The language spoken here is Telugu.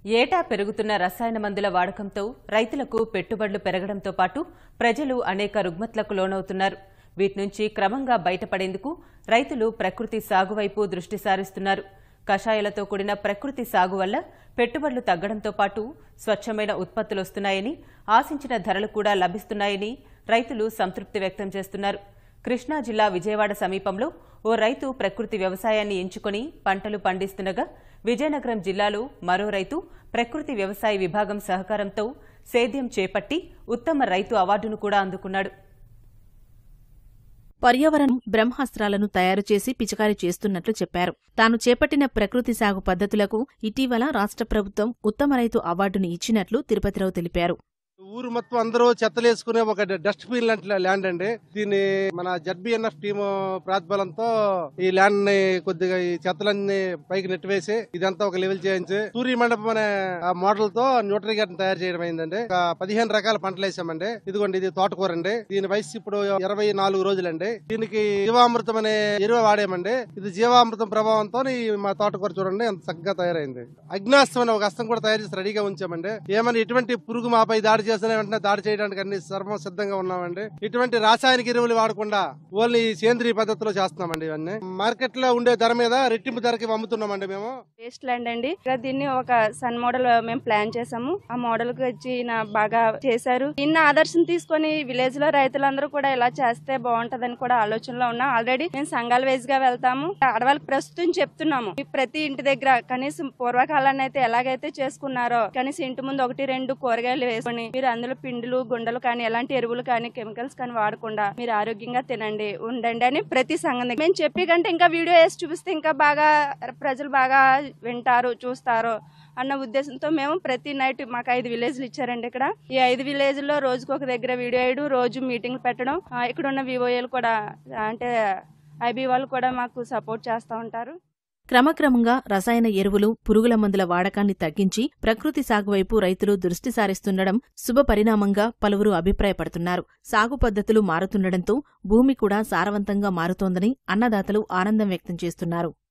ఏటా పెరుగుతున్న రసాయన మందుల వాడకంతో రైతులకు పెట్టుబడులు పెరగడంతో పాటు ప్రజలు అనేక రుగ్మతలకు లోనవుతున్నారు వీటి నుంచి క్రమంగా బయటపడేందుకు రైతులు ప్రకృతి సాగు వైపు దృష్టి సారిస్తున్నారు కషాయాలతో కూడిన ప్రకృతి సాగు వల్ల పెట్టుబడులు తగ్గడంతో పాటు స్వచ్ఛమైన ఉత్పత్తులు వస్తున్నాయని ఆశించిన ధరలు కూడా లభిస్తున్నాయని రైతులు సంతృప్తి వ్యక్తం చేస్తున్నారు కృష్ణా జిల్లా విజయవాడ సమీపంలో ఓ రైతు ప్రకృతి వ్యవసాయాన్ని ఎంచుకొని పంటలు పండిస్తుండగా విజయనగరం జిల్లాలో మరో రైతు ప్రకృతి వ్యవసాయ విభాగం సహకారంతో సేద్యం చేపట్టి ఉత్తమ రైతు అవార్డును కూడా అందుకున్నాడు పర్యావరణం బ్రహ్మాస్త్రాలను తయారు చేసి పిచికారీ చేస్తున్నట్లు చెప్పారు తాను చేపట్టిన ప్రకృతి సాగు పద్ధతులకు ఇటీవల రాష్ట్ర ప్రభుత్వం ఉత్తమ రైతు అవార్డును ఇచ్చినట్లు తిరుపతిరావు తెలిపారు ఊరు మొత్తం అందరూ చెత్తలేసుకునే ఒక డస్ట్ బిన్ లాంటి ల్యాండ్ అండి దీన్ని మన జడ్బిఎన్ఎఫ్ టీమ్ ప్రాతిబలంతో ఈ ల్యాండ్ ని కొద్దిగా ఈ చెత్తలన్నీ పైకి నెట్టివేసి ఇదంతా ఒక లెవెల్ చేయించి సూర్య మండపం అనే ఆ మోడల్ తో న్యూట్రీ గార్డెన్ తయారు చేయడం అయిందండి ఒక పదిహేను రకాల పంటలు వేసామండి ఇదిగోండి ఇది తోటకూర అండి దీని వయసు ఇప్పుడు ఇరవై నాలుగు రోజులండి దీనికి జీవామృతం అనే ఎరువు వాడామండి ఇది జీవామృతం ప్రభావంతో ఈ మా తోటకూర చూడండి ఎంత చక్కగా తయారైంది అగ్నాస్తం అనే ఒక అస్తం కూడా తయారు చేసి రెడీగా ఉంచామండి ఏమని ఎటువంటి పురుగు మాపై దాడి చేసిన వెంటనే దాడి చేయడానికి అన్ని సర్వం సిద్ధంగా ఉన్నామండి ఇటువంటి రాసాయనిక ఎరువులు వాడకుండా ఓన్లీ సేంద్రియ పద్ధతిలో చేస్తున్నామండి ఇవన్నీ మార్కెట్ లో ఉండే ధర మీద రెట్టింపు ధరకి అమ్ముతున్నామండి మేము వేస్ట్ ల్యాండ్ అండి ఇక్కడ దీన్ని ఒక సన్ మోడల్ మేము ప్లాన్ చేసాము ఆ మోడల్ కి వచ్చి ఈయన బాగా చేశారు ఇన్న ఆదర్శం తీసుకొని విలేజ్ లో రైతులందరూ కూడా ఇలా చేస్తే బాగుంటదని కూడా ఆలోచనలో ఉన్నాం ఆల్రెడీ మేము సంఘాల వైజ్ గా వెళ్తాము ఆడవాళ్ళకి ప్రస్తుతం చెప్తున్నాము ఈ ప్రతి ఇంటి దగ్గర కనీసం పూర్వకాలాన్ని అయితే ఎలాగైతే చేసుకున్నారో కనీసం ఇంటి ముందు ఒకటి రెండు కూరగాయలు వేసుకొని మీరు అందులో పిండిలు గుండలు కానీ ఎలాంటి ఎరువులు కానీ కెమికల్స్ కానీ వాడకుండా మీరు ఆరోగ్యంగా తినండి ఉండండి అని ప్రతి సంఘం దగ్గర మేము చెప్పే కంటే ఇంకా వీడియో వేసి చూపిస్తే ఇంకా బాగా ప్రజలు బాగా వింటారు చూస్తారు అన్న ఉద్దేశంతో మేము ప్రతి నైట్ మాకు ఐదు విలేజ్లు ఇచ్చారండి ఇక్కడ ఈ ఐదు విలేజ్లో రోజుకు ఒక దగ్గర వీడియో వేయడం రోజు మీటింగ్లు పెట్టడం ఆ, ఇక్కడ ఉన్న వివోఏలు కూడా అంటే ఐబీ వాళ్ళు కూడా మాకు సపోర్ట్ చేస్తూ ఉంటారు క్రమక్రమంగా రసాయన ఎరువులు పురుగుల మందుల వాడకాన్ని తగ్గించి ప్రకృతి సాగు వైపు రైతులు దృష్టి సారిస్తుండడం శుభ పరిణామంగా పలువురు అభిప్రాయపడుతున్నారు సాగు పద్ధతులు మారుతుండటంతో భూమి కూడా సారవంతంగా మారుతోందని అన్నదాతలు ఆనందం వ్యక్తం చేస్తున్నారు